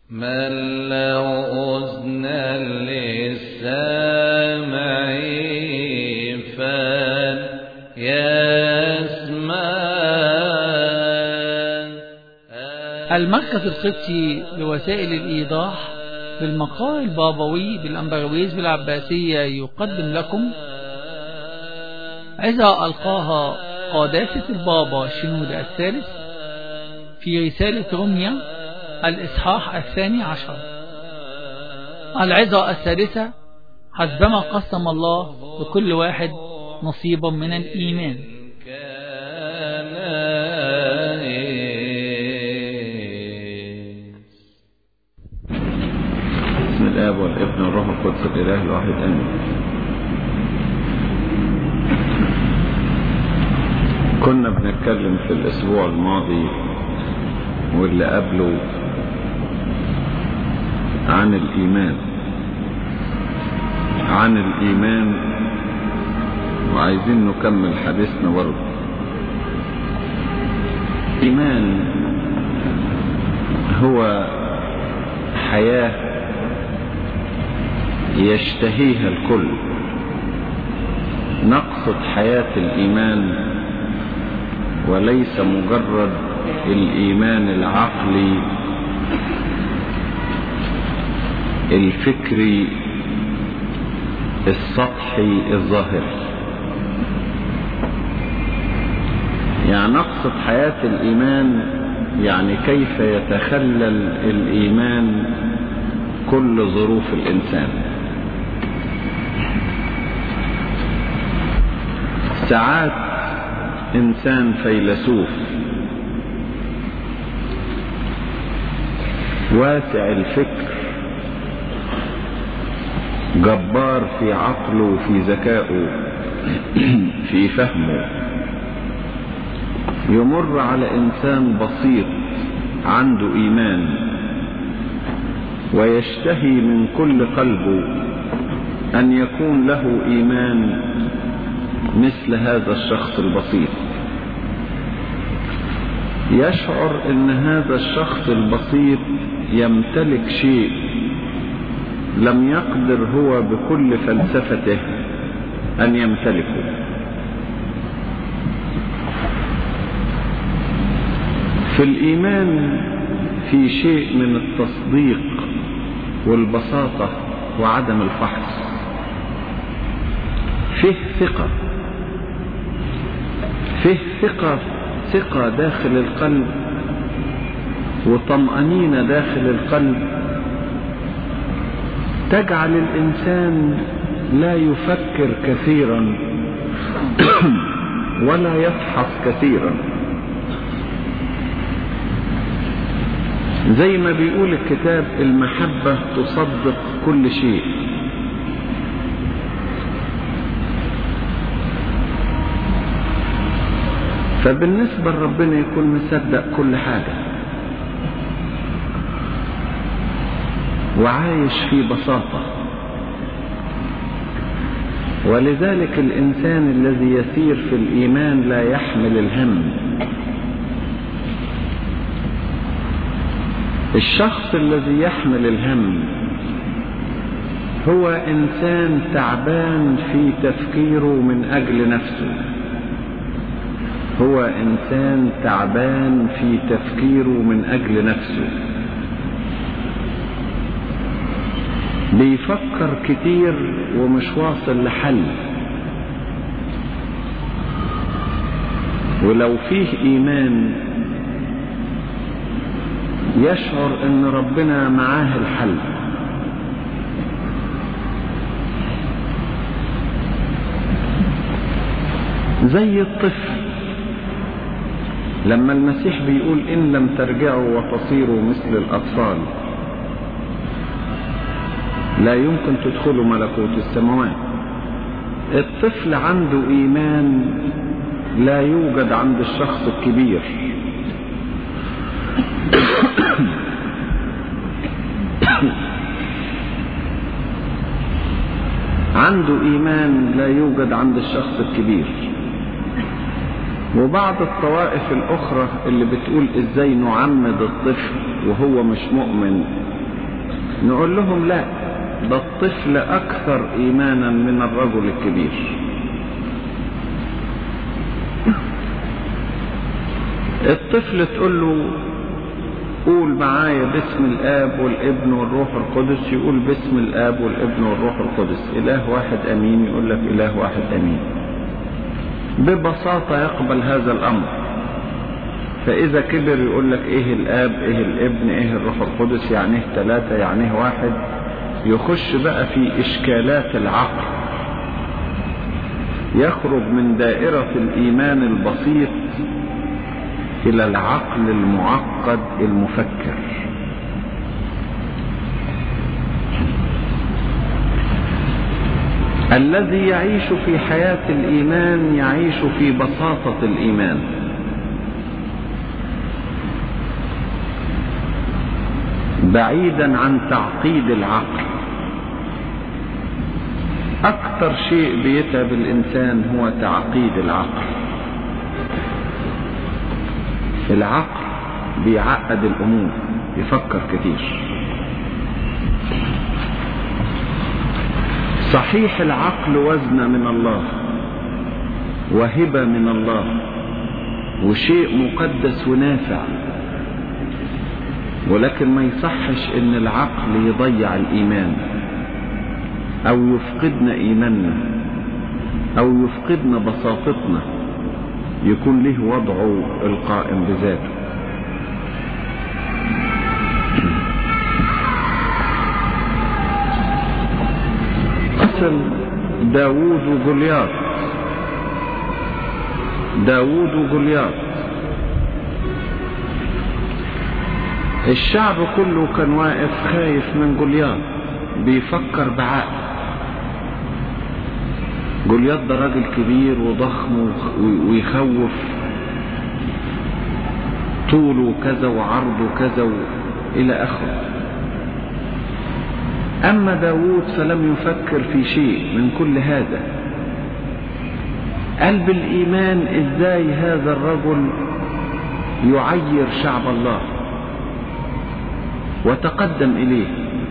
من له أذن للسامع فليسمع المركز القبطي لوسائل الإيضاح بالمقال البابوي بالأمبرويز بالعباسية يقدم لكم إذا ألقاها قداسة البابا شنود الثالث في رسالة روميا الإصحاح الثاني عشر العظة الثالثة حسبما قسم الله لكل واحد نصيبا من الإيمان بسم الآب والابن والروح القدس الإله الواحد آمين كنا بنتكلم في الأسبوع الماضي واللي قبله عن الإيمان عن الإيمان وعايزين نكمل حديثنا برضه الإيمان هو حياة يشتهيها الكل نقصد حياة الإيمان وليس مجرد الإيمان العقلي الفكري السطحي الظاهري يعني نقصد حياة الإيمان يعني كيف يتخلل الإيمان كل ظروف الإنسان ساعات إنسان فيلسوف واسع الفكر جبار في عقله وفي ذكائه في فهمه يمر على إنسان بسيط عنده إيمان ويشتهي من كل قلبه أن يكون له إيمان مثل هذا الشخص البسيط يشعر ان هذا الشخص البسيط يمتلك شيء لم يقدر هو بكل فلسفته ان يمتلكه في الايمان في شيء من التصديق والبساطه وعدم الفحص فيه ثقه فيه ثقة ثقة داخل القلب وطمأنينة داخل القلب تجعل الإنسان لا يفكر كثيرا ولا يفحص كثيرا زي ما بيقول الكتاب المحبة تصدق كل شيء فبالنسبة لربنا يكون مصدق كل حاجة وعايش في بساطة ولذلك الإنسان الذي يسير في الإيمان لا يحمل الهم الشخص الذي يحمل الهم هو إنسان تعبان في تفكيره من أجل نفسه هو انسان تعبان في تفكيره من اجل نفسه بيفكر كتير ومش واصل لحل ولو فيه ايمان يشعر ان ربنا معاه الحل زي الطفل لما المسيح بيقول إن لم ترجعوا وتصيروا مثل الأطفال لا يمكن تدخلوا ملكوت السماوات الطفل عنده إيمان لا يوجد عند الشخص الكبير عنده إيمان لا يوجد عند الشخص الكبير وبعض الطوائف الأخرى اللي بتقول إزاي نعمد الطفل وهو مش مؤمن نقول لهم لا ده الطفل أكثر إيمانا من الرجل الكبير الطفل تقول له قول معايا باسم الآب والابن والروح القدس يقول باسم الآب والابن والروح القدس إله واحد أمين يقول لك إله واحد أمين ببساطة يقبل هذا الأمر فإذا كبر يقول لك إيه الآب إيه الابن إيه الروح القدس يعني إيه ثلاثة يعني إيه واحد يخش بقى في إشكالات العقل يخرج من دائرة الإيمان البسيط إلى العقل المعقد المفكر الذي يعيش في حياة الإيمان يعيش في بساطة الإيمان بعيدا عن تعقيد العقل أكثر شيء بيتعب الإنسان هو تعقيد العقل العقل بيعقد الأمور يفكر كتير صحيح العقل وزن من الله وهبة من الله وشيء مقدس ونافع ولكن ما يصحش ان العقل يضيع الايمان او يفقدنا ايماننا او يفقدنا بساطتنا يكون له وضعه القائم بذاته قتل داوود وجولياط داوود وجولياط الشعب كله كان واقف خايف من جولياط بيفكر بعقل جولياط ده راجل كبير وضخم ويخوف طوله كذا وعرضه كذا و... إلى آخره أما داود فلم يفكر في شيء من كل هذا قال بالإيمان إزاي هذا الرجل يعير شعب الله وتقدم إليه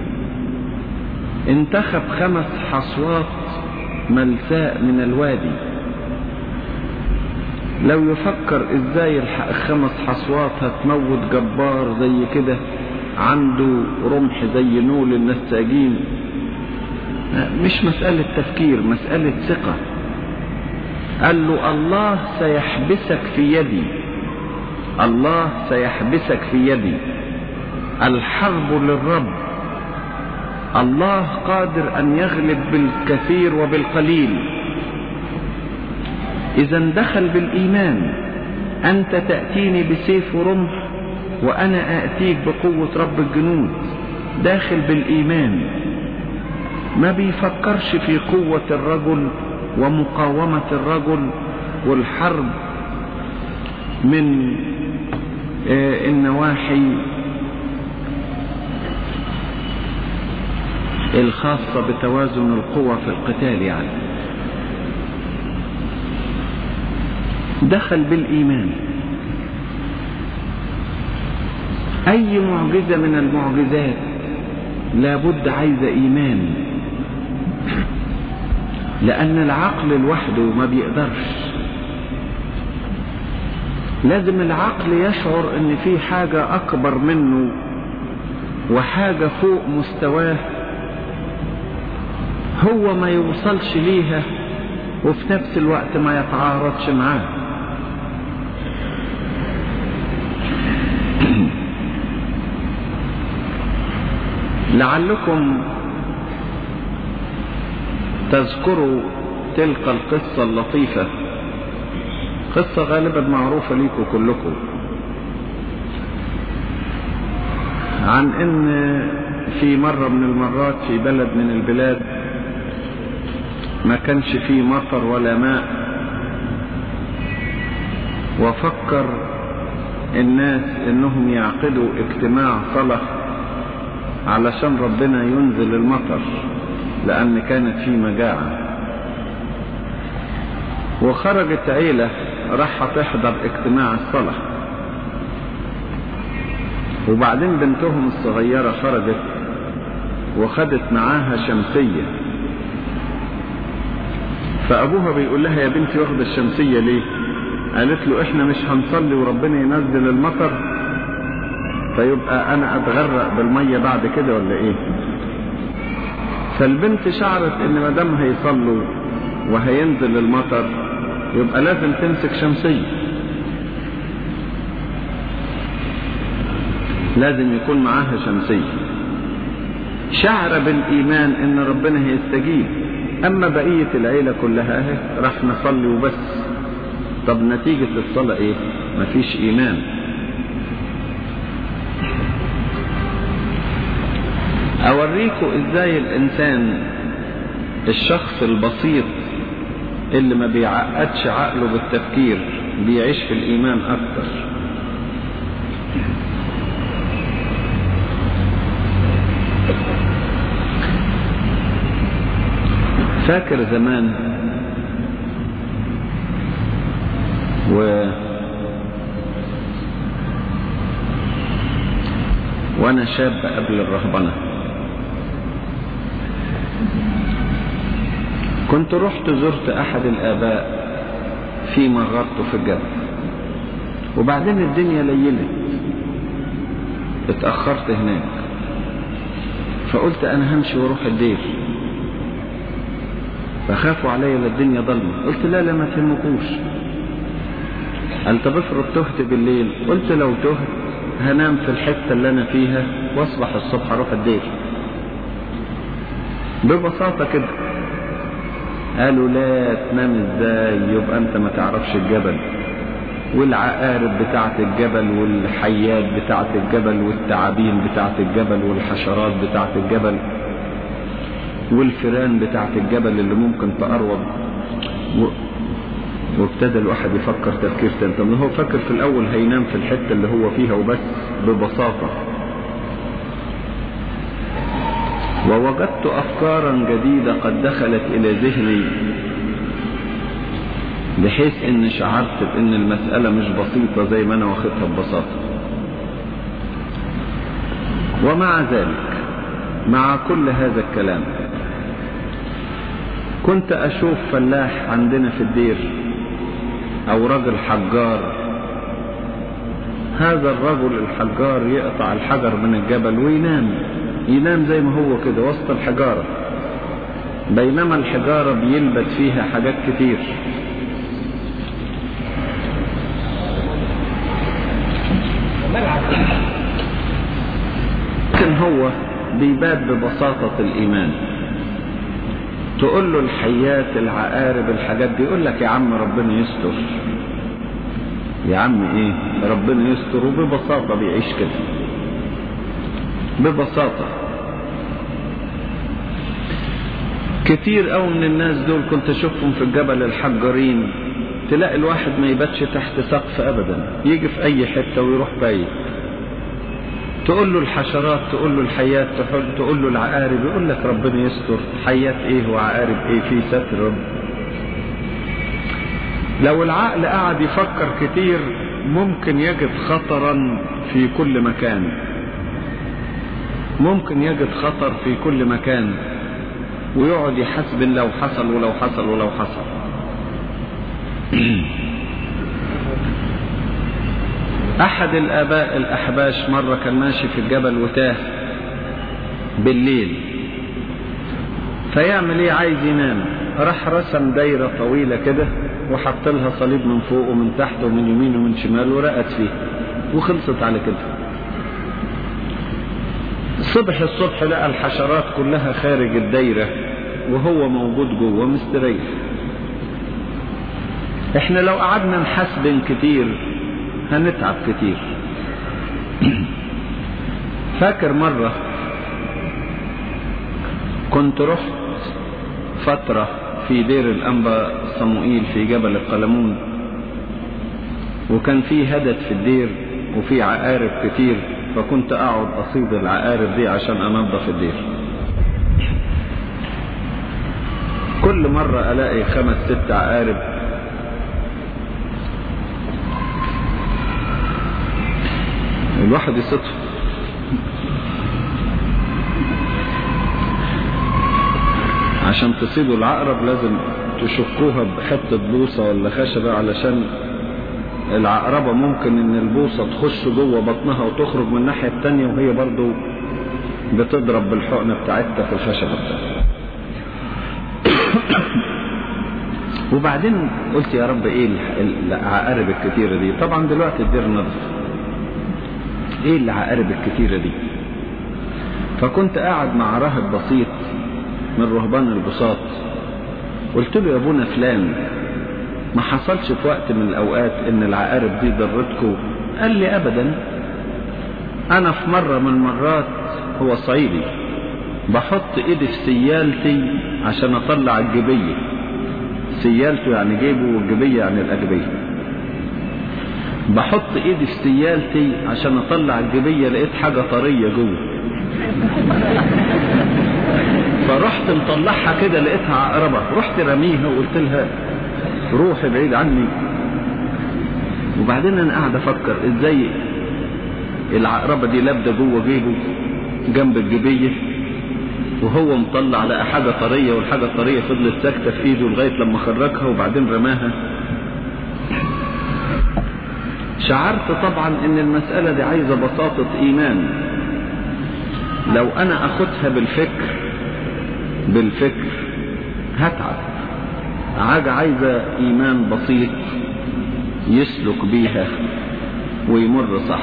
انتخب خمس حصوات ملساء من الوادي لو يفكر ازاي الخمس حصوات هتموت جبار زي كده عنده رمح زي نول النساجين مش مسألة تفكير مسألة ثقة قال له الله سيحبسك في يدي الله سيحبسك في يدي الحرب للرب الله قادر ان يغلب بالكثير وبالقليل اذا دخل بالايمان انت تاتيني بسيف ورمح وانا اتيك بقوه رب الجنود داخل بالايمان ما بيفكرش في قوه الرجل ومقاومه الرجل والحرب من النواحي الخاصة بتوازن القوى في القتال يعني دخل بالإيمان أي معجزة من المعجزات لابد عايزة إيمان لأن العقل لوحده ما بيقدرش لازم العقل يشعر ان في حاجة اكبر منه وحاجة فوق مستواه هو ما يوصلش ليها وفي نفس الوقت ما يتعارضش معاه لعلكم تذكروا تلك القصة اللطيفة قصة غالبا معروفة ليكم كلكم عن ان في مرة من المرات في بلد من البلاد ما كانش فيه مطر ولا ماء وفكر الناس انهم يعقدوا اجتماع صلاة علشان ربنا ينزل المطر لان كانت في مجاعة وخرجت عيلة راح تحضر اجتماع الصلاة وبعدين بنتهم الصغيرة خرجت وخدت معاها شمسية فأبوها بيقول لها يا بنتي واخدة الشمسية ليه قالت له احنا مش هنصلي وربنا ينزل المطر فيبقى انا اتغرق بالمية بعد كده ولا ايه فالبنت شعرت ان ما دام هيصلوا وهينزل المطر يبقى لازم تمسك شمسية لازم يكون معاها شمسية شعر بالإيمان إن ربنا هيستجيب أما بقية العيلة كلها أهي راح نصلي وبس طب نتيجة الصلاة إيه؟ مفيش إيمان أوريكم إزاي الإنسان الشخص البسيط اللي ما بيعقدش عقله بالتفكير بيعيش في الإيمان أكتر فاكر زمان و وانا شاب قبل الرهبنه كنت رحت زرت احد الاباء في مغارته في الجبل وبعدين الدنيا ليلت اتاخرت هناك فقلت انا همشي واروح الدير فخافوا عليا الدنيا ضلمه قلت لا لا ما تهمكوش قال طب افرض تهت بالليل قلت لو تهت هنام في الحته اللي انا فيها واصبح الصبح اروح الدير ببساطه كده قالوا لا تنام ازاي يبقى انت ما تعرفش الجبل والعقارب بتاعت الجبل والحيات بتاعت الجبل والتعابين بتاعت الجبل والحشرات بتاعت الجبل والفيران بتاعت الجبل اللي ممكن تقرب و... وابتدى الواحد يفكر تفكير تاني طب هو فكر في الاول هينام في الحته اللي هو فيها وبس ببساطه ووجدت افكارا جديده قد دخلت الى ذهني بحيث ان شعرت بان المساله مش بسيطه زي ما انا واخدها ببساطه ومع ذلك مع كل هذا الكلام كنت اشوف فلاح عندنا في الدير او رجل حجار هذا الرجل الحجار يقطع الحجر من الجبل وينام ينام زي ما هو كده وسط الحجارة بينما الحجارة بيلبس فيها حاجات كتير لكن هو بيبات ببساطة الإيمان تقول له الحيات العقارب الحاجات دي يقول لك يا عم ربنا يستر يا عم ايه ربنا يستر وببساطة بيعيش كده ببساطة كتير قوي من الناس دول كنت اشوفهم في الجبل الحجارين تلاقي الواحد ما يباتش تحت سقف ابدا يجي في اي حتة ويروح بايت تقول له الحشرات تقول له الحيات تقول له العقارب يقول لك ربنا يستر حيات ايه وعقارب ايه في ستر رب لو العقل قعد يفكر كتير ممكن يجد خطرا في كل مكان ممكن يجد خطر في كل مكان ويقعد يحسب لو حصل ولو حصل ولو حصل احد الاباء الاحباش مرة كان ماشي في الجبل وتاه بالليل فيعمل ايه عايز ينام راح رسم دايرة طويلة كده وحط لها صليب من فوق ومن تحت ومن يمين ومن شمال ورقت فيه وخلصت على كده الصبح الصبح لقى الحشرات كلها خارج الدايرة وهو موجود جوه مستريح احنا لو قعدنا نحسبن كتير هنتعب كتير فاكر مرة كنت رحت فترة في دير الأنبا صموئيل في جبل القلمون وكان في هدد في الدير وفي عقارب كتير فكنت اقعد اصيد العقارب دي عشان انظف الدير كل مرة الاقي خمس ست عقارب الواحد يصدف عشان تصيدوا العقرب لازم تشكوها بحتة بوصة ولا خشبة علشان العقربة ممكن ان البوصة تخش جوه بطنها وتخرج من الناحية التانية وهي برضو بتضرب بالحقنة بتاعتها في الخشبة بتاعتها وبعدين قلت يا رب ايه العقارب الكتيرة دي طبعا دلوقتي الدير نضف ايه العقارب الكتيرة دي فكنت قاعد مع راهب بسيط من رهبان البساط قلت له يا ابونا فلان ما حصلش في وقت من الاوقات ان العقارب دي ضرتكم قال لي ابدا انا في مرة من المرات هو صعيدي بحط ايدي في سيالتي عشان اطلع الجبية سيالته يعني جيبه والجبية يعني الاجبية بحط ايدي في سيالتي عشان اطلع الجبية لقيت حاجة طرية جوه فرحت مطلعها كده لقيتها عقربة رحت رميها وقلت لها روحي بعيد عني وبعدين انا قاعد افكر ازاي العقربة دي لابدة جوه جيبه جنب الجبية وهو مطلع لقى حاجة طرية والحاجة الطرية فضلت ساكتة في ايده لغاية لما خرجها وبعدين رماها شعرت طبعا ان المسألة دي عايزة بساطة ايمان لو انا اخدها بالفكر بالفكر هتعب حاجة عايزة ايمان بسيط يسلك بيها ويمر صح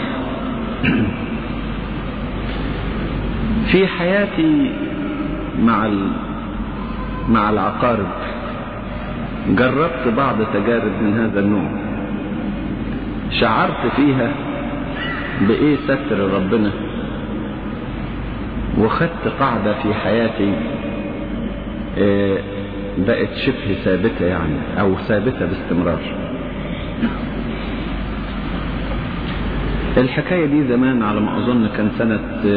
في حياتي مع مع العقارب جربت بعض تجارب من هذا النوع شعرت فيها بايه ستر ربنا وخدت قاعدة في حياتي بقت شبه ثابتة يعني او ثابتة باستمرار الحكاية دي زمان على ما اظن كان سنة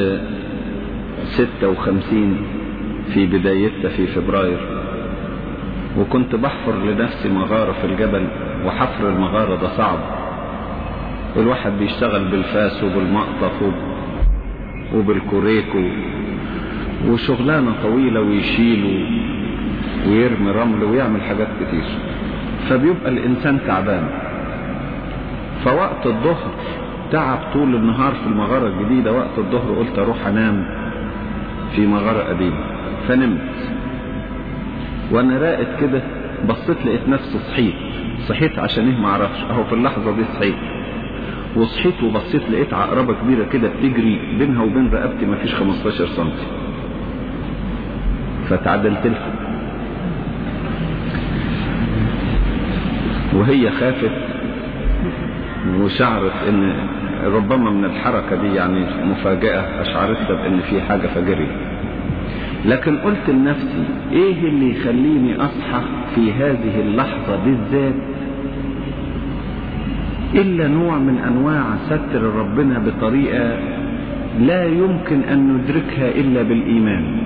ستة وخمسين في بدايتها في فبراير وكنت بحفر لنفسي مغارة في الجبل وحفر المغارة ده صعب الواحد بيشتغل بالفاس وبالمقطف وبالكوريك وشغلانة طويلة ويشيل ويرمي رمل ويعمل حاجات كتير فبيبقى الإنسان تعبان فوقت الظهر تعب طول النهار في المغارة الجديدة وقت الظهر قلت أروح أنام في مغارة قديمة فنمت وانا راقد كده بصيت لقيت نفسي صحيت صحيت عشان ايه معرفش اهو في اللحظة دي صحيت وصحيت وبصيت لقيت عقربة كبيرة كده بتجري بينها وبين رقبتي مفيش 15 سنتي فتعدلت لها وهي خافت وشعرت ان ربما من الحركة دي يعني مفاجأة اشعرتها بان في حاجة فجري لكن قلت لنفسي ايه اللي يخليني اصحى في هذه اللحظة بالذات الا نوع من انواع ستر ربنا بطريقة لا يمكن ان ندركها الا بالايمان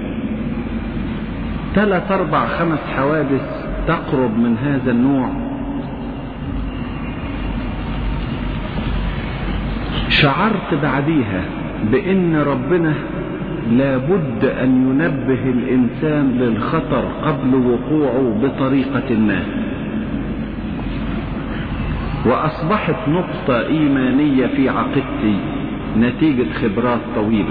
ثلاث اربع خمس حوادث تقرب من هذا النوع شعرت بعديها بان ربنا لابد ان ينبه الانسان للخطر قبل وقوعه بطريقة ما واصبحت نقطة ايمانية في عقيدتي نتيجة خبرات طويلة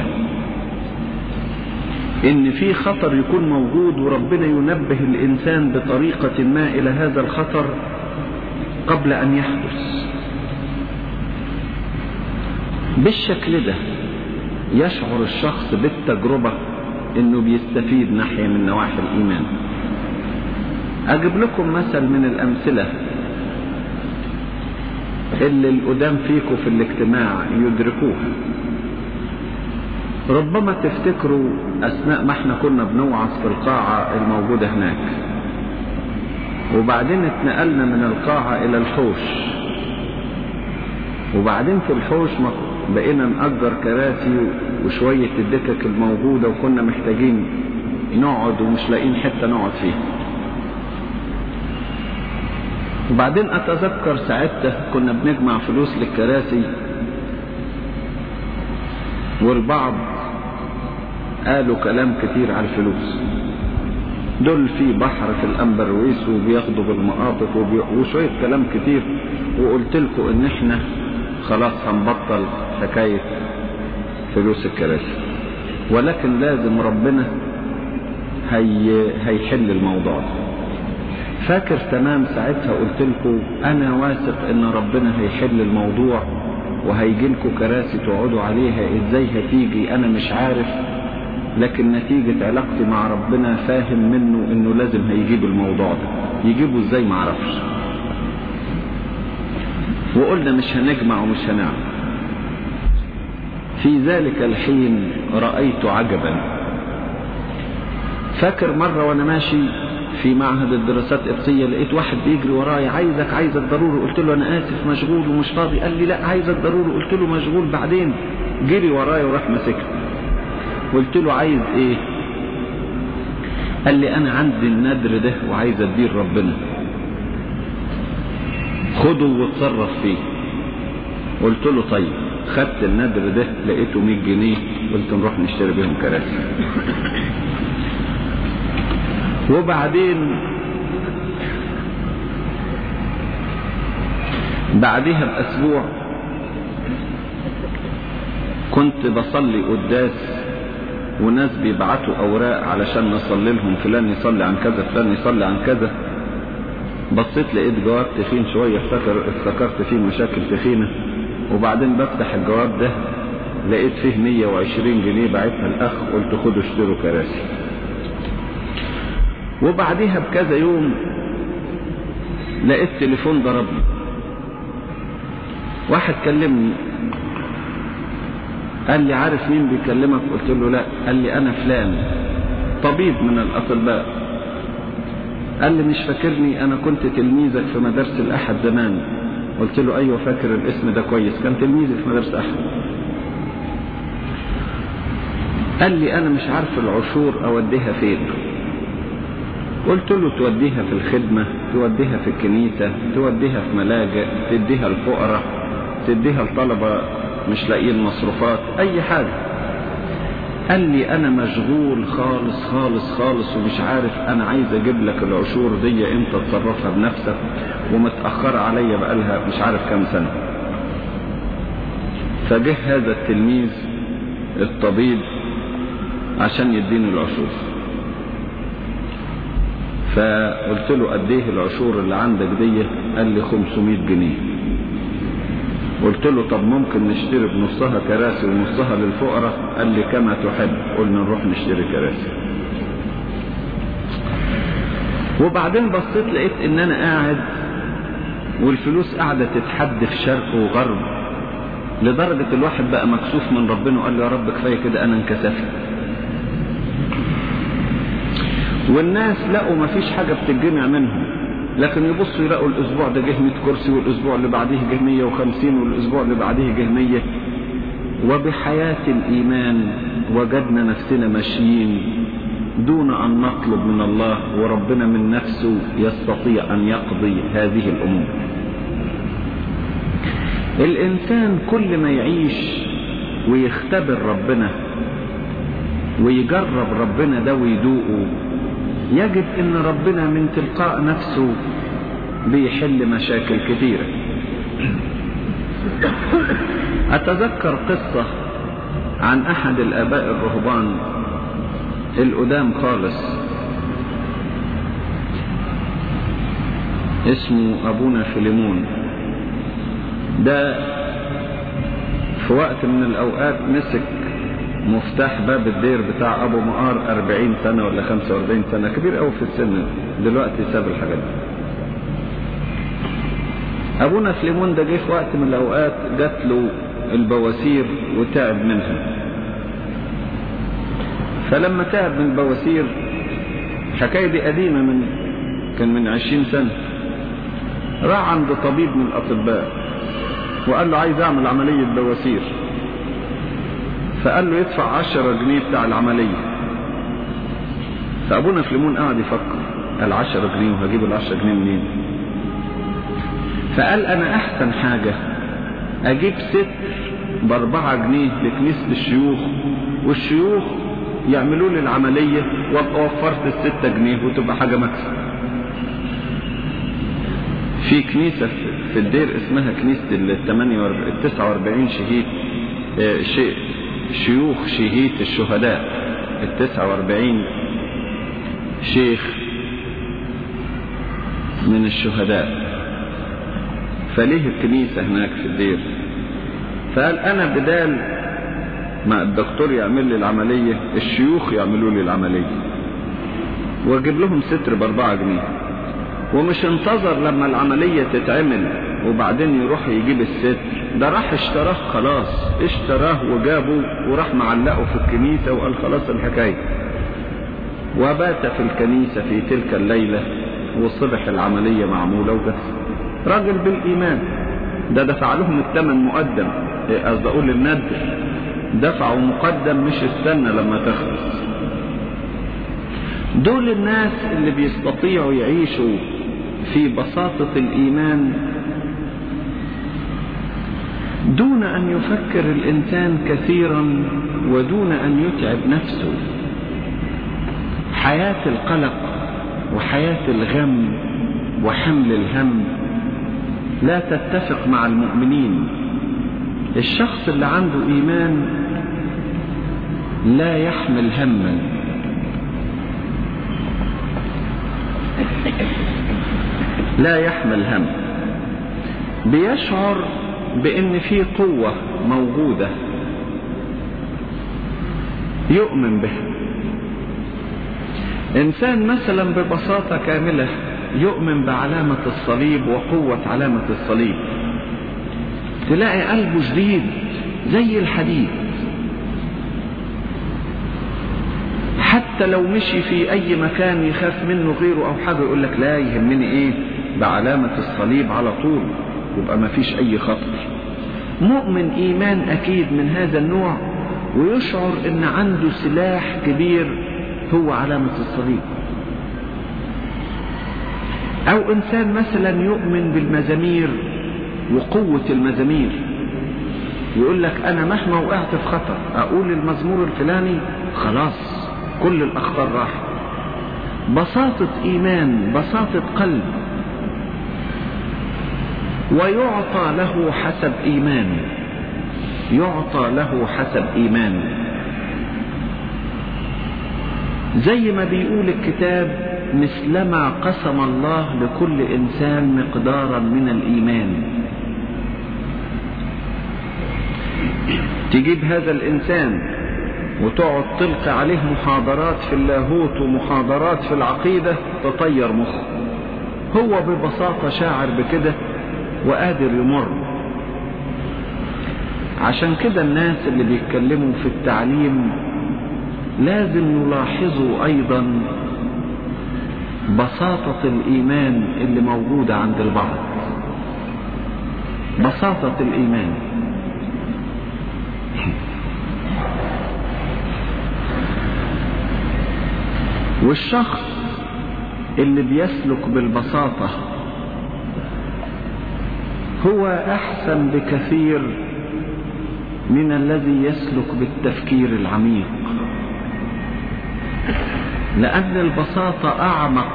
ان في خطر يكون موجود وربنا ينبه الانسان بطريقة ما الى هذا الخطر قبل ان يحدث بالشكل ده يشعر الشخص بالتجربة انه بيستفيد ناحية من نواحي الايمان اجيب لكم مثل من الامثلة اللي القدام فيكم في الاجتماع يدركوها ربما تفتكروا اثناء ما احنا كنا بنوعظ في القاعة الموجودة هناك وبعدين اتنقلنا من القاعة الى الحوش وبعدين في الحوش بقينا نأجر كراسي وشوية الدكك الموجودة وكنا محتاجين نقعد ومش لاقيين حتة نقعد فيها وبعدين أتذكر ساعتها كنا بنجمع فلوس للكراسي والبعض قالوا كلام كتير على الفلوس دول في بحر في الأمبرويس وبياخدوا بالمقاطف وبي... وشوية كلام كتير وقلت لكم ان احنا خلاص هنبطل حكاية فلوس الكراسي ولكن لازم ربنا هي... هيحل الموضوع ده فاكر تمام ساعتها قلت لكم انا واثق ان ربنا هيحل الموضوع وهيجي لكم كراسي تقعدوا عليها ازاي هتيجي انا مش عارف لكن نتيجة علاقتي مع ربنا فاهم منه انه لازم هيجيب الموضوع ده يجيبه ازاي معرفش وقلنا مش هنجمع ومش هنعمل في ذلك الحين رأيت عجبا فاكر مرة وانا ماشي في معهد الدراسات القبطية لقيت واحد بيجري ورايا عايزك عايزك ضروري قلت له انا اسف مشغول ومش فاضي قال لي لا عايزك ضروري قلت له مشغول بعدين جري ورايا وراح ماسكني قلت له عايز ايه قال لي انا عندي النذر ده وعايز اديه ربنا خده واتصرف فيه قلت له طيب خدت النذر ده لقيته 100 جنيه قلت نروح نشتري بيهم كراسي وبعدين بعدها باسبوع كنت بصلي قداس وناس بيبعتوا اوراق علشان نصلي لهم فلان يصلي عن كذا فلان يصلي عن كذا بصيت لقيت جواب تخين شوية افتكر افتكرت فيه مشاكل تخينة وبعدين بفتح الجواب ده لقيت فيه 120 جنيه بعتها الاخ قلت خدوا اشتروا كراسي وبعديها بكذا يوم لقيت تليفون ضربني واحد كلمني قال لي عارف مين بيكلمك قلت له لا قال لي انا فلان طبيب من الاطباء قال لي مش فاكرني انا كنت تلميذك في مدرسة الاحد زمان قلت له ايوه فاكر الاسم ده كويس كان تلميذي في مدرسة احد قال لي انا مش عارف العشور اوديها فين قلت له توديها في الخدمة توديها في الكنيسة توديها في ملاجئ تديها الفقراء تديها الطلبة مش لاقيين مصروفات اي حاجة قال لي انا مشغول خالص خالص خالص ومش عارف انا عايز اجيب لك العشور دي انت تصرفها بنفسك ومتأخرة عليا بقالها مش عارف كام سنة فجه هذا التلميذ الطبيب عشان يديني العشور فقلت له قد ايه العشور اللي عندك دي قال لي 500 جنيه قلت له طب ممكن نشتري بنصها كراسي ونصها للفقراء قال لي كما تحب قلنا نروح نشتري كراسي وبعدين بصيت لقيت ان انا قاعد والفلوس قاعدة تتحد في شرق وغرب لدرجة الواحد بقى مكسوف من ربنا وقال له يا رب كفاية كده انا انكسفت والناس لقوا مفيش حاجة بتتجمع منهم لكن يبصوا يلاقوا الاسبوع ده جه 100 كرسي والاسبوع اللي بعديه جه 150 والاسبوع اللي بعديه جه 100 وبحياة الايمان وجدنا نفسنا ماشيين دون ان نطلب من الله وربنا من نفسه يستطيع ان يقضي هذه الامور الانسان كل ما يعيش ويختبر ربنا ويجرب ربنا ده ويدوقه يجد ان ربنا من تلقاء نفسه بيحل مشاكل كثيرة اتذكر قصة عن احد الاباء الرهبان القدام خالص اسمه ابونا فيليمون ده في وقت من الاوقات مسك مفتاح باب الدير بتاع ابو مقار 40 سنة ولا 45 سنة كبير قوي في السن دلوقتي ساب الحاجات دي ابونا فليمون ده جه في وقت من الاوقات جات له البواسير وتعب منها فلما تعب من البواسير الحكاية دي قديمة من كان من 20 سنة راح عند طبيب من الاطباء وقال له عايز اعمل عملية بواسير فقال له يدفع عشرة جنيه بتاع العملية فأبونا فليمون قعد يفكر قال عشرة جنيه وهجيب العشرة جنيه منين فقال أنا أحسن حاجة أجيب ستر باربعة جنيه لكنيسة الشيوخ والشيوخ يعملوا لي العملية وابقى وفرت الستة جنيه وتبقى حاجة مكسب في كنيسة في الدير اسمها كنيسة ال 49 شهيد اه شيء شيوخ شهيد الشهداء ال 49 شيخ من الشهداء فليه الكنيسة هناك في الدير فقال أنا بدال ما الدكتور يعمل لي العملية الشيوخ يعملوا لي العملية واجيب لهم ستر باربعة جنيه ومش انتظر لما العملية تتعمل وبعدين يروح يجيب الستر ده راح اشتراه خلاص اشتراه وجابه وراح معلقه في الكنيسة وقال خلاص الحكاية وبات في الكنيسة في تلك الليلة وصبح العملية معمولة وبس راجل بالإيمان ده دفع لهم الثمن مقدم قصدي أقول الندر دفعوا مقدم مش استنى لما تخلص دول الناس اللي بيستطيعوا يعيشوا في بساطة الإيمان دون أن يفكر الإنسان كثيرا ودون أن يتعب نفسه حياة القلق وحياة الغم وحمل الهم لا تتفق مع المؤمنين الشخص اللي عنده إيمان لا يحمل هما لا يحمل هم بيشعر بأن في قوة موجودة يؤمن بها إنسان مثلا ببساطة كاملة يؤمن بعلامة الصليب وقوة علامة الصليب تلاقي قلبه شديد زي الحديد حتى لو مشي في أي مكان يخاف منه غيره أو حاجة يقول لك لا يهمني إيه بعلامة الصليب على طول يبقى ما فيش أي خطر مؤمن إيمان أكيد من هذا النوع ويشعر إن عنده سلاح كبير هو علامة الصليب أو إنسان مثلا يؤمن بالمزامير وقوة المزامير يقول لك أنا مهما وقعت في خطر أقول المزمور الفلاني خلاص كل الأخطار راحت بساطة إيمان بساطة قلب ويعطى له حسب إيمانه يعطى له حسب إيمانه زي ما بيقول الكتاب مثلما قسم الله لكل إنسان مقدارا من الإيمان تجيب هذا الإنسان وتقعد تلقي عليه محاضرات في اللاهوت ومحاضرات في العقيدة تطير مخه هو ببساطة شاعر بكده وقادر يمر عشان كده الناس اللي بيتكلموا في التعليم لازم يلاحظوا أيضا بساطة الإيمان اللي موجودة عند البعض بساطة الإيمان والشخص اللي بيسلك بالبساطة هو أحسن بكثير من الذي يسلك بالتفكير العميق لأن البساطة أعمق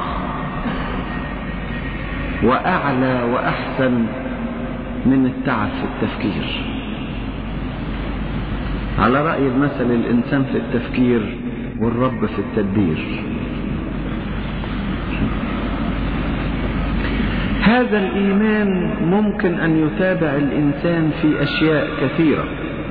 وأعلى وأحسن من التعب في التفكير على رأي المثل الإنسان في التفكير والرب في التدبير هذا الإيمان ممكن أن يتابع الإنسان في أشياء كثيرة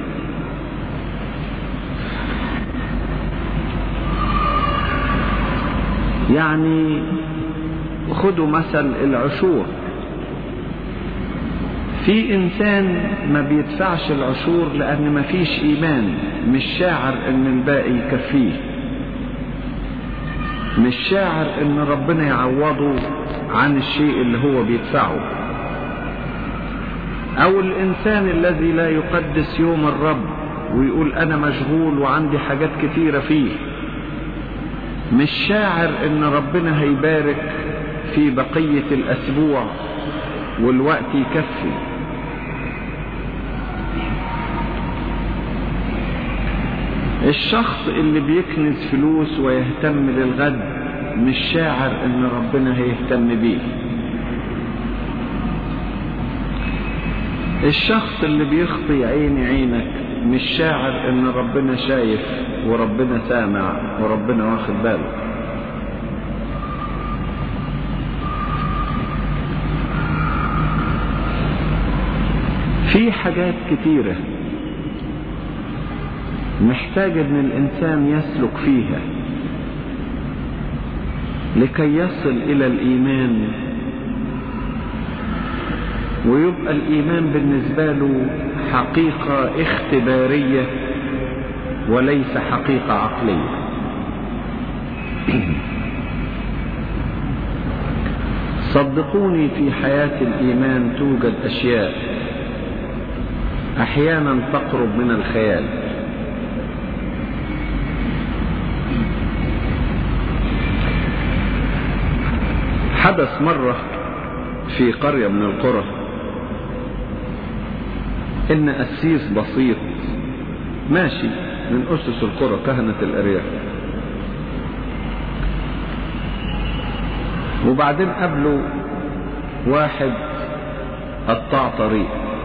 يعني خدوا مثل العشور في انسان ما بيدفعش العشور لان ما فيش ايمان مش شاعر ان الباقي يكفيه مش شاعر ان ربنا يعوضه عن الشيء اللي هو بيدفعه او الانسان الذي لا يقدس يوم الرب ويقول انا مشغول وعندي حاجات كتيرة فيه مش شاعر ان ربنا هيبارك في بقية الاسبوع والوقت يكفي الشخص اللي بيكنز فلوس ويهتم للغد مش شاعر ان ربنا هيهتم بيه الشخص اللي بيخطي عيني عينك مش شاعر ان ربنا شايف وربنا سامع وربنا واخد باله في حاجات كتيرة محتاج ان الانسان يسلك فيها لكي يصل الى الايمان ويبقى الايمان بالنسبة له حقيقة اختبارية وليس حقيقة عقلية صدقوني في حياة الايمان توجد اشياء احيانا تقرب من الخيال حدث مرة في قرية من القرى ان قسيس بسيط ماشي من اسس القرى كهنة الارياف وبعدين قابله واحد قطاع طريق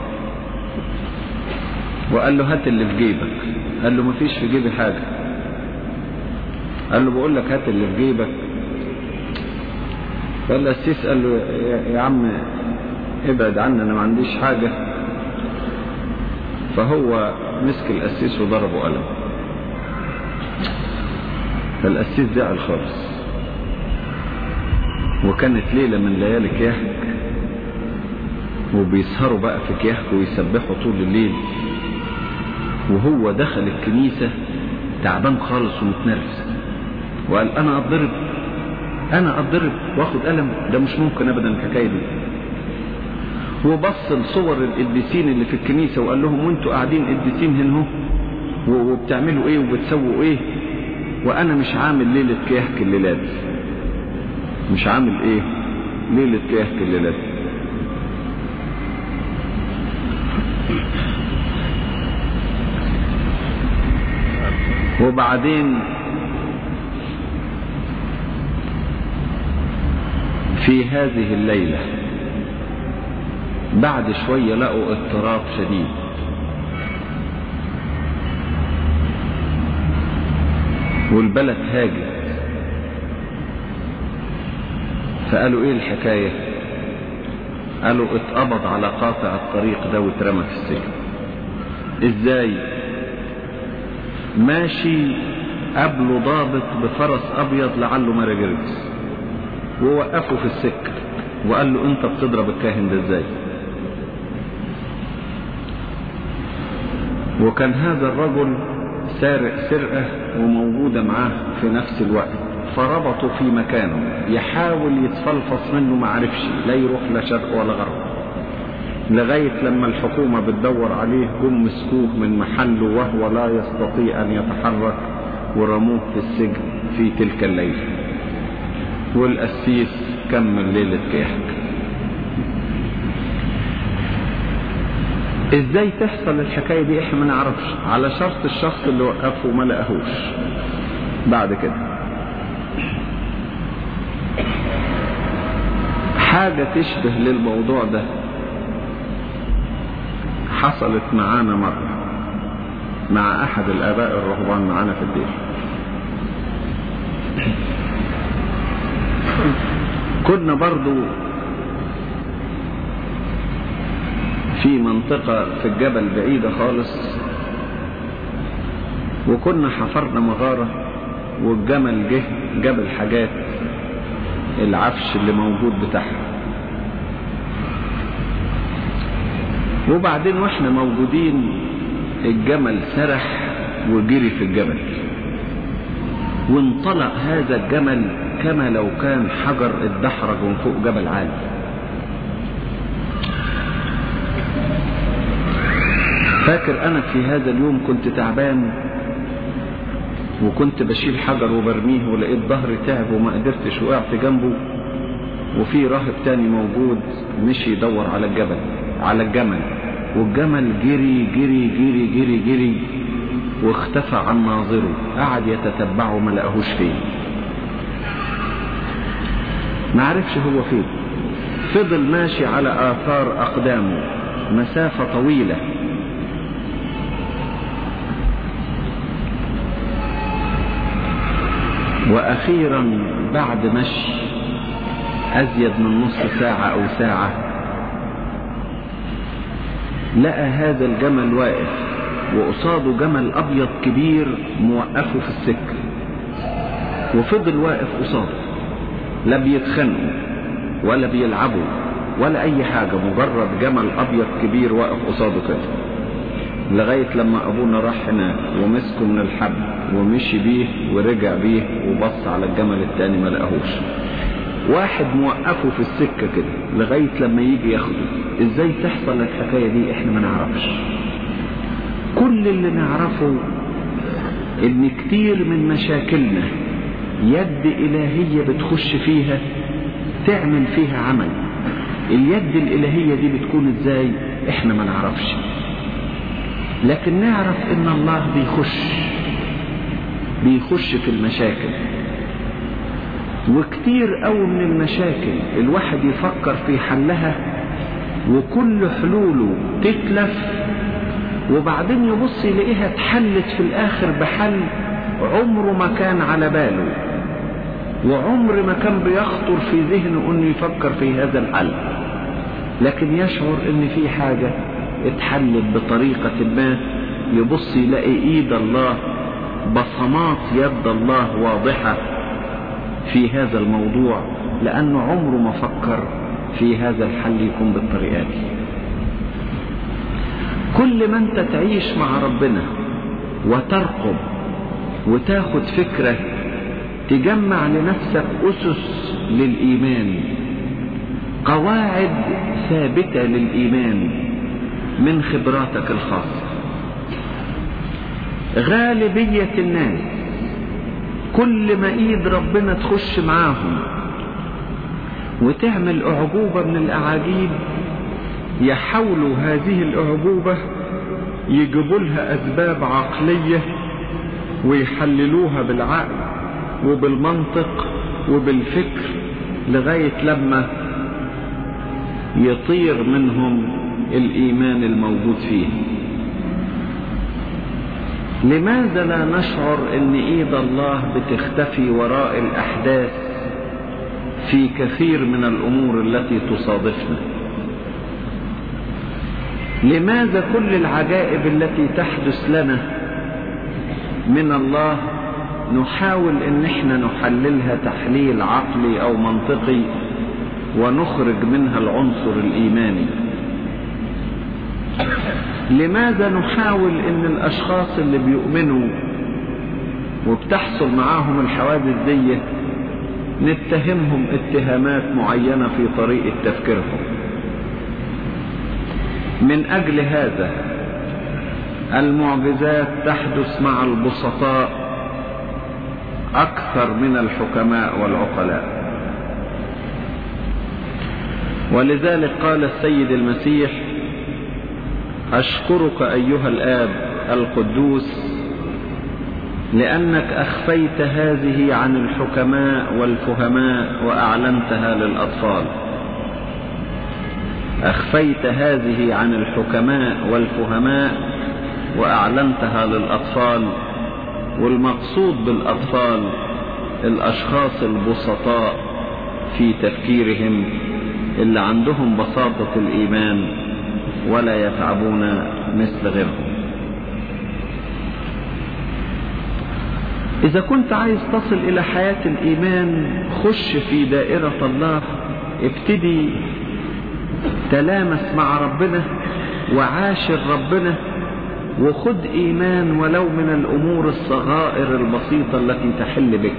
وقال له هات اللي في جيبك قال له مفيش في جيبي حاجة قال له بقول لك هات اللي في جيبك فالقسيس قال له يا, يا عم ابعد عني انا ما عنديش حاجة فهو مسك القسيس وضربه قلم فالقسيس زعل خالص وكانت ليلة من ليالي كيهك وبيسهروا بقى في كيهك ويسبحوا طول الليل وهو دخل الكنيسة تعبان خالص ومتنرفز وقال انا اتضرب انا اتضرب واخد قلم ده مش ممكن ابدا الحكايه دي وبص لصور القديسين اللي في الكنيسه وقال لهم وانتوا قاعدين قديسين هنا اهو وبتعملوا ايه وبتسووا ايه وانا مش عامل ليله كيهك الليله دي مش عامل ايه ليله كيهك الليله دي وبعدين في هذه الليلة بعد شوية لقوا اضطراب شديد والبلد هاجت فقالوا ايه الحكاية قالوا اتقبض على قاطع الطريق ده واترمى في السجن ازاي ماشي قبله ضابط بفرس ابيض لعله مراجرجس ووقفه في السكة وقال له انت بتضرب الكاهن ده ازاي وكان هذا الرجل سارق سرقة وموجودة معاه في نفس الوقت فربطوا في مكانه يحاول يتفلفص منه ما عرفش لا يروح لا شرق ولا غرب لغاية لما الحكومة بتدور عليه جم مسكوه من محله وهو لا يستطيع أن يتحرك ورموه في السجن في تلك الليلة والقسيس كمل ليلة كيحك ازاي تحصل الحكاية دي احنا ما نعرفش على شرط الشخص اللي وقفه ما لقاهوش بعد كده حاجة تشبه للموضوع ده حصلت معانا مرة مع أحد الآباء الرهبان معانا في الدير كنا برضو في منطقة في الجبل بعيدة خالص وكنا حفرنا مغارة والجمل جه جاب الحاجات العفش اللي موجود بتاعها وبعدين واحنا موجودين الجمل سرح وجري في الجبل وانطلق هذا الجمل كما لو كان حجر اتدحرج من فوق جبل عالي فاكر انا في هذا اليوم كنت تعبان وكنت بشيل حجر وبرميه ولقيت ظهري تعب وما قدرتش وقعت جنبه وفي راهب تاني موجود مشي يدور على الجبل على الجمل والجمل جري جري جري جري جري واختفى عن ناظره قعد يتتبعه ما لقاهوش فين ما عرفش هو فين فضل ماشي على آثار أقدامه مسافة طويلة وأخيرا بعد مشي أزيد من نص ساعة أو ساعة لقى هذا الجمل واقف وقصاده جمل أبيض كبير موقفه في السكة وفضل واقف قصاده لا بيتخانقوا ولا بيلعبوا ولا أي حاجة مجرد جمل أبيض كبير واقف قصاده كده لغاية لما أبونا راح هناك ومسكه من الحبل ومشي بيه ورجع بيه وبص على الجمل التاني ما لقاهوش واحد موقفه في السكة كده لغاية لما يجي ياخده ازاي تحصل الحكاية دي احنا ما نعرفش كل اللي نعرفه ان كتير من مشاكلنا يد الهية بتخش فيها تعمل فيها عمل اليد الالهية دي بتكون ازاي احنا ما نعرفش لكن نعرف ان الله بيخش بيخش في المشاكل وكتير قوي من المشاكل الواحد يفكر في حلها وكل حلوله تتلف وبعدين يبص يلاقيها اتحلت في الاخر بحل عمره ما كان على باله وعمر ما كان بيخطر في ذهنه انه يفكر في هذا الحل لكن يشعر ان في حاجة اتحلت بطريقة ما يبص يلاقي ايد الله بصمات يد الله واضحة في هذا الموضوع لأنه عمره ما فكر في هذا الحل يكون بالطريقة دي كل ما انت تعيش مع ربنا وترقب وتاخد فكرة تجمع لنفسك أسس للإيمان قواعد ثابتة للإيمان من خبراتك الخاصة غالبية الناس كل ما ايد ربنا تخش معاهم وتعمل اعجوبة من الاعاجيب يحاولوا هذه الاعجوبة يجيبوا لها اسباب عقلية ويحللوها بالعقل وبالمنطق وبالفكر لغاية لما يطير منهم الايمان الموجود فيه لماذا لا نشعر ان ايد الله بتختفي وراء الاحداث في كثير من الامور التي تصادفنا لماذا كل العجائب التي تحدث لنا من الله نحاول ان احنا نحللها تحليل عقلي او منطقي ونخرج منها العنصر الايماني لماذا نحاول ان الاشخاص اللي بيؤمنوا وبتحصل معاهم الحوادث دي نتهمهم اتهامات معينة في طريقة تفكيرهم من اجل هذا المعجزات تحدث مع البسطاء اكثر من الحكماء والعقلاء ولذلك قال السيد المسيح أشكرك أيها الآب القدوس لأنك أخفيت هذه عن الحكماء والفهماء وأعلنتها للأطفال أخفيت هذه عن الحكماء والفهماء وأعلنتها للأطفال والمقصود بالأطفال الأشخاص البسطاء في تفكيرهم اللي عندهم بساطة الإيمان ولا يتعبون مثل غيرهم إذا كنت عايز تصل إلى حياة الإيمان خش في دائرة الله ابتدي تلامس مع ربنا وعاشر ربنا وخد إيمان ولو من الأمور الصغائر البسيطة التي تحل بك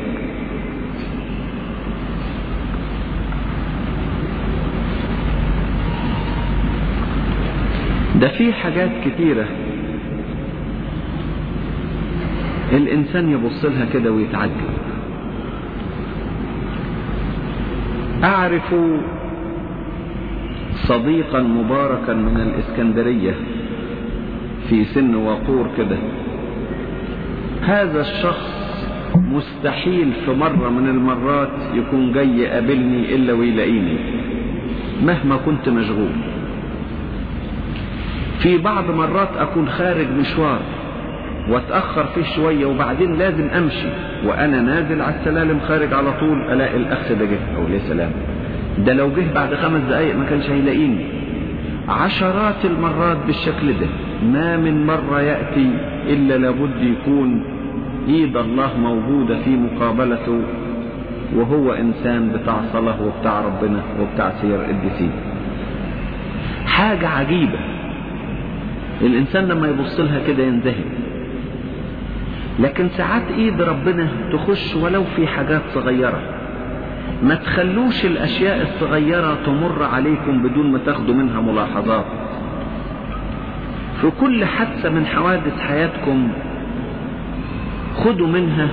ده في حاجات كتيرة الإنسان يبص لها كده ويتعجب أعرف صديقا مباركا من الإسكندرية في سن وقور كده هذا الشخص مستحيل في مرة من المرات يكون جاي يقابلني إلا ويلاقيني مهما كنت مشغول في بعض مرات أكون خارج مشوار واتأخر فيه شوية وبعدين لازم أمشي وأنا نازل على السلالم خارج على طول ألاقي الأخ ده جه أو ليه سلام ده لو جه بعد خمس دقايق ما كانش هيلاقيني عشرات المرات بالشكل ده ما من مرة يأتي إلا لابد يكون إيد الله موجودة في مقابلته وهو إنسان بتاع صلاة وبتاع ربنا وبتاع سير قديسين حاجة عجيبة الإنسان لما يبص لها كده ينزهق لكن ساعات ايد ربنا تخش ولو في حاجات صغيرة ما تخلوش الاشياء الصغيرة تمر عليكم بدون ما تاخدوا منها ملاحظات في كل حادثة من حوادث حياتكم خدوا منها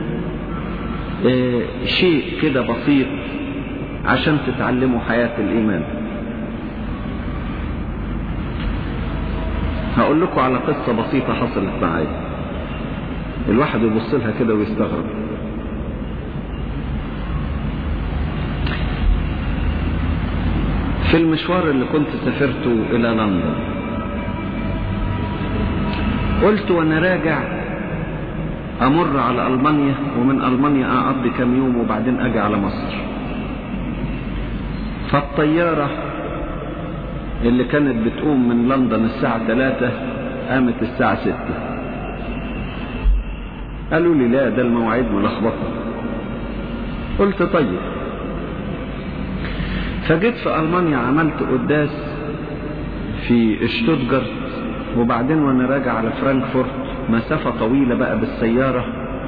اه شيء كده بسيط عشان تتعلموا حياة الإيمان هقول لكم على قصة بسيطة حصلت معايا الواحد يبص لها كده ويستغرب في المشوار اللي كنت سافرته إلى لندن قلت وأنا راجع أمر على ألمانيا ومن ألمانيا أقضي كام يوم وبعدين أجي على مصر فالطيارة اللي كانت بتقوم من لندن الساعة 3 قامت الساعة 6 قالوا لي لا ده المواعيد ملخبطة قلت طيب فجيت في ألمانيا عملت قداس في شتوتجارت وبعدين وانا راجع على فرانكفورت مسافة طويلة بقى بالسيارة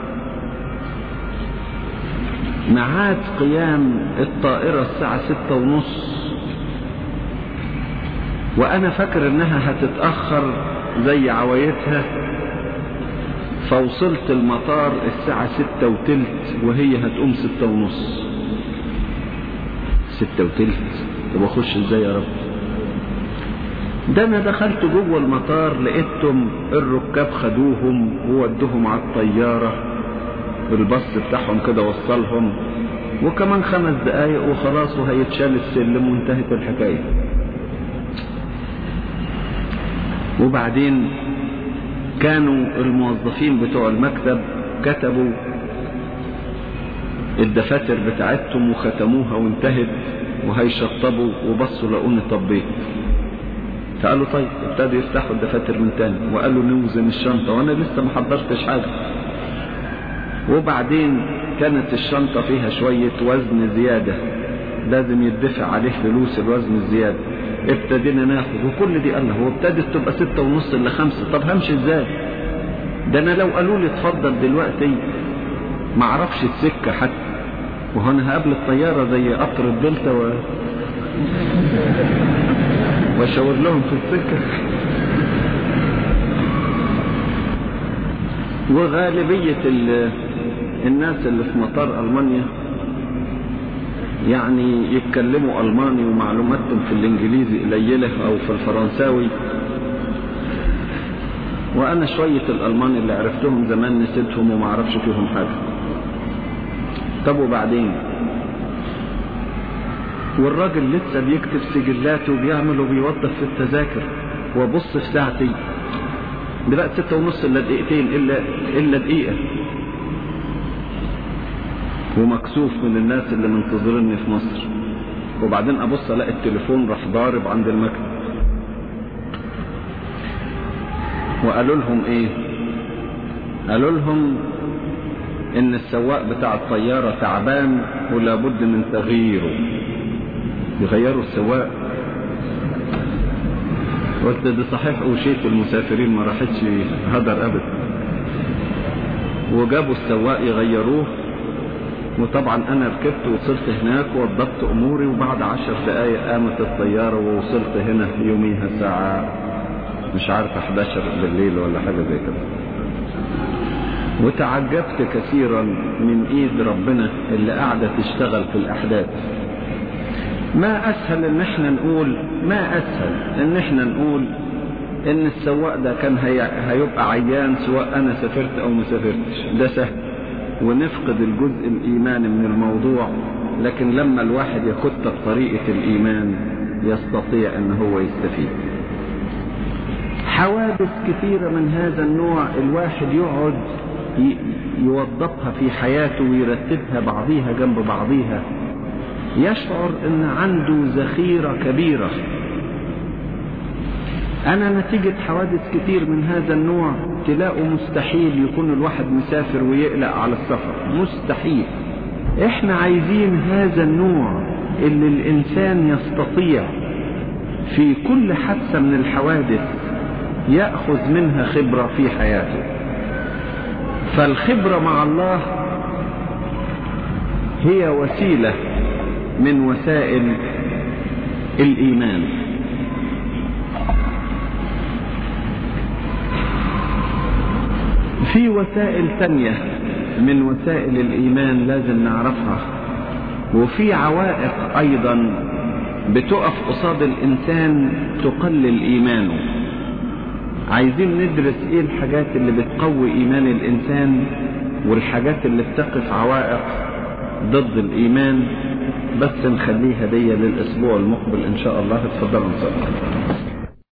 ميعاد قيام الطائرة الساعة ستة ونص وأنا فاكر إنها هتتأخر زي عوايتها فوصلت المطار الساعة ستة وتلت وهي هتقوم ستة ونص ستة وتلت طب اخش ازاي يا رب ده انا دخلت جوه المطار لقيتهم الركاب خدوهم وودوهم على الطيارة الباص بتاعهم كده وصلهم وكمان خمس دقايق وخلاص وهيتشال السلم وانتهت الحكاية وبعدين كانوا الموظفين بتوع المكتب كتبوا الدفاتر بتاعتهم وختموها وانتهت وهيشطبوا وبصوا لقوني طبيت فقالوا طيب ابتدوا يفتحوا الدفاتر من تاني وقالوا نوزن الشنطة وانا لسه ما حضرتش حاجة وبعدين كانت الشنطة فيها شوية وزن زيادة لازم يدفع عليه فلوس الوزن الزيادة ابتدينا ناخد وكل دي قال هو ابتدت تبقى ستة ونص الا خمسة طب همشي ازاي ده انا لو قالوا لي اتفضل دلوقتي ما اعرفش السكة حتى وهنا هقابل الطيارة زي قطر الدلتا و... واشاور لهم في السكة وغالبية ال... الناس اللي في مطار ألمانيا يعني يتكلموا ألماني ومعلوماتهم في الإنجليزي قليلة أو في الفرنساوي وأنا شوية الألمان اللي عرفتهم زمان نسيتهم وما أعرفش فيهم حاجة طب وبعدين والراجل لسه بيكتب سجلاته وبيعمل وبيوظف في التذاكر وابص في ساعتي دلوقتي ستة ونص الا دقيقتين الا الا دقيقة ومكسوف من الناس اللي منتظرني في مصر وبعدين ابص الاقي التليفون راح ضارب عند المكتب وقالوا لهم ايه قالوا لهم ان السواق بتاع الطيارة تعبان ولا بد من تغييره يغيروا السواق قلت ده صحيح وشيت المسافرين ما راحتش هدر ابدا وجابوا السواق يغيروه وطبعا انا ركبت وصلت هناك ووضبت اموري وبعد عشر دقايق قامت الطيارة ووصلت هنا يوميها الساعة مش عارف 11 بالليل ولا حاجة زي كده وتعجبت كثيرا من ايد ربنا اللي قاعدة تشتغل في الاحداث ما اسهل ان احنا نقول ما اسهل ان احنا نقول ان السواق ده كان هي... هيبقى عيان سواء انا سافرت او ما سافرتش ده سهل ونفقد الجزء الايماني من الموضوع لكن لما الواحد يخط طريقة الايمان يستطيع ان هو يستفيد حوادث كثيرة من هذا النوع الواحد يقعد ي... يوظفها في حياته ويرتبها بعضيها جنب بعضيها يشعر ان عنده ذخيرة كبيرة انا نتيجة حوادث كتير من هذا النوع تلاقوا مستحيل يكون الواحد مسافر ويقلق على السفر مستحيل احنا عايزين هذا النوع اللي الانسان يستطيع في كل حادثة من الحوادث يأخذ منها خبرة في حياته فالخبرة مع الله هي وسيلة من وسائل الإيمان في وسائل تانية من وسائل الإيمان لازم نعرفها وفي عوائق أيضا بتقف قصاد الإنسان تقلل إيمانه عايزين ندرس إيه الحاجات اللي بتقوي إيمان الإنسان والحاجات اللي بتقف عوائق ضد الإيمان بس نخليها دي للأسبوع المقبل إن شاء الله اتفضلوا نصلي